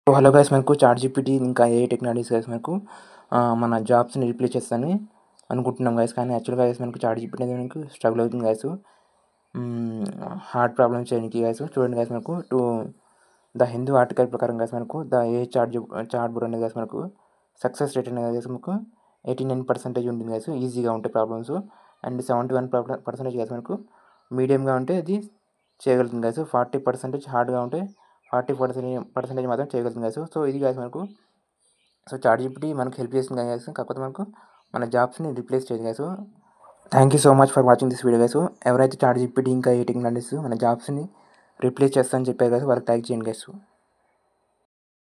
so hello guys మనకు ChatGPT ఇంకా AI technologies guys మనకు ఆ, మన జాబ్స్ని రీప్లేస్ చేస్తానని అనుకుంటున్నాం గైస్ కానీ యాక్చువల్గా గైస్ మనకు చాట్ జీపీటీ అనేది మనకు స్ట్రగుల్ అవుతుంది గైస్ హార్ట్ ప్రాబ్లమ్స్ చేయడానికి గైస్ చూడండి గైస్ మనకు టూ ద హిందూ ఆర్టికల్ ప్రకారం గైస్ మనకు the AI chat chat board అనేది గైస్ మనకు సక్సెస్ రేట్ అనేది గైస్ మనకు ఎయిటీ నైన్ పర్సెంటేజ్ ఉంటుంది గైస్ ఈజీగా ఉంటాయి problems and seventy one percentage guys మనకు మీడియంగా ఉంటే అది చేయగలుగుతుంది గైస్ ఫార్టీ పర్సెంటేజ్ హార్డ్గా ఉంటే ఫార్టీ పర్సెంటేజ్ పర్సెంటేజ్ మాత్రం చేయగలుగుతుంది గైస్ సో ఇది గైస్ మనకు సో చాట్ జీపీటీ మనకు హెల్ప్ చేస్తుంది గైస్ కాకపోతే మనకు మన జాబ్స్ని రిప్లేస్ చేయదు guys thank you so much for watching this video guys ఎవరైతే చాట్ జీపీటీ ఇంకా ఏ టెక్నాలజీస్ మన జాబ్స్ని రిప్లేస్ చేస్తామని చెప్పారు గైస్ వాళ్ళకి ట్యాగ్ చేయండి గైస్